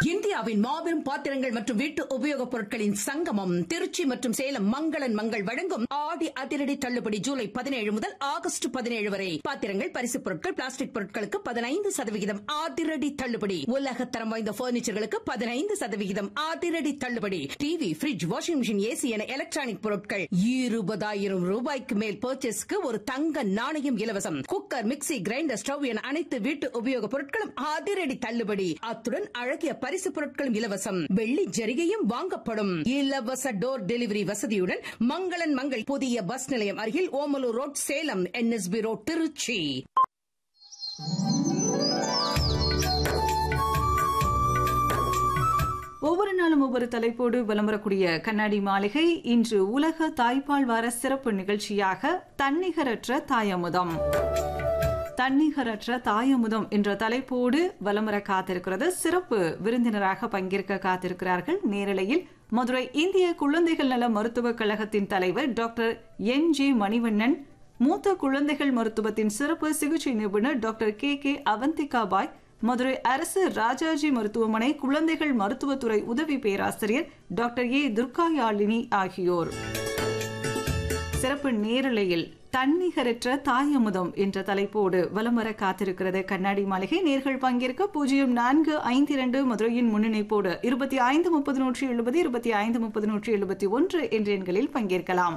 இந்தியாவின் மாபெரும் பாத்திரங்கள் மற்றும் வீட்டு உபயோகப் பொருட்களின் சங்கமம் திருச்சி மற்றும் சேலம் மங்களன் மங்கள் வழங்கும் ஆடி அதிரடி தள்ளுபடி ஜூலை பதினேழு முதல் ஆகஸ்ட் பதினேழு வரை பாத்திரங்கள் பரிசுப் பொருட்கள் பிளாஸ்டிக் பொருட்களுக்கு பதினைந்து சதவிகிதம் அதிரடி தள்ளுபடி உலக தரம் வாய்ந்த பர்னிச்சர்களுக்கு பதினைந்து சதவிகிதம் அதிரடி தள்ளுபடி TV fridge washing machine AC என எலக்ட்ரானிக் பொருட்கள் இருபதாயிரம் ரூபாய்க்கு மேல் பர்ச்சேஸ்க்கு ஒரு தங்க நாணயம் இலவசம் குக்கர் மிக்ஸி கிரைண்டர் ஸ்டவ் என அனைத்து வீட்டு உபயோகப் பொருட்களும் அதிரடி தள்ளுபடி அத்துடன் அழகிய பரிசு பொருட்களும் இலவசம் வெள்ளி ஜரிகையும் வாங்கப்படும் இலவச டோர் டெலிவரி வசதியுடன் மங்களன் மங்கள் புதிய பஸ் நிலையம் அருகில் Omalur road Salem NSB road Trichy ஒவ்வொரு நாளும் ஒவ்வொரு தலைப்போடு வலம் வரக்கூடிய கண்ணாடி மாளிகை இன்று உலக தாய்ப்பால் வார சிறப்பு நிகழ்ச்சியாக தன்னிகரற்ற தாயமுதம் தன்னிகரற்ற தாயமுதம் என்ற தலைப்போடு வலம் வர காத்திருக்கிறது சிறப்பு விருந்தினராக பங்கேற்க காத்திருக்கிறார்கள் நேரலையில் மதுரை இந்திய குழந்தைகள் நல மருத்துவக் கழகத்தின் தலைவர் டாக்டர் என் ஜி மணிவண்ணன் மூத்த குழந்தைகள் மருத்துவத்தின் சிறப்பு சிகிச்சை நிபுணர் doctor K K Avanthika Bai Madurai அரசு ராஜாஜி மருத்துவமனை குழந்தைகள் மருத்துவத்துறை உதவி பேராசிரியர் டாக்டர் ஏ துர்கா யாழினி ஆகியோர் சிறப்பு நேரலையில் தன்னிகரற்ற தாயமுதம் என்ற தலைப்போடு வலம் வர காத்திருக்கிறது கண்ணாடி மாளிகை நேர்கள் பங்கேற்க பூஜ்ஜியம் நான்கு ஐந்து இரண்டு மதுரையின் முன்னிணைப்போடு இருபத்தி ஐந்து முப்பது நூற்றி எழுபது இருபத்தி ஐந்து முப்பது நூற்றி எழுபத்தி ஒன்று என்ற எண்களில் பங்கேற்கலாம்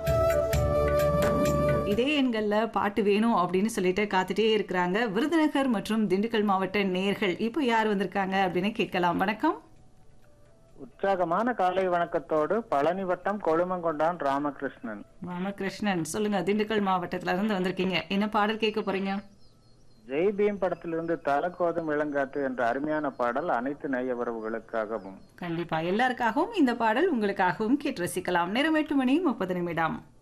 இதே எண்கள்ல பாட்டு வேணும் அப்படின்னு சொல்லிட்டு காத்துட்டே இருக்கிறாங்க விருதுநகர் மற்றும் திண்டுக்கல் மாவட்ட நேர்கள் இப்போ யார் வந்திருக்காங்க அப்படின்னு கேட்கலாம் வணக்கம் உற்சாகமான காலை வணக்கத்தோடு பழனி வட்டம் கொழுமங்கொண்டான் ராமகிருஷ்ணன் ராமகிருஷ்ணன் சொல்லுங்க திண்டுக்கல் மாவட்டத்துல இருந்து வந்திருக்கீங்க என்ன பாடல் கேட்க போறீங்க ஜெய் பீம் படத்திலிருந்து தலக்கோதும் இளங்காத்து என்ற அருமையான பாடல் அனைத்து நேய உறவுகளுக்காகவும் கண்டிப்பா எல்லாருக்காகவும் இந்த பாடல் உங்களுக்காகவும் கேட்டு ரசிக்கலாம் நேரம் எட்டு மணி முப்பது நிமிடம்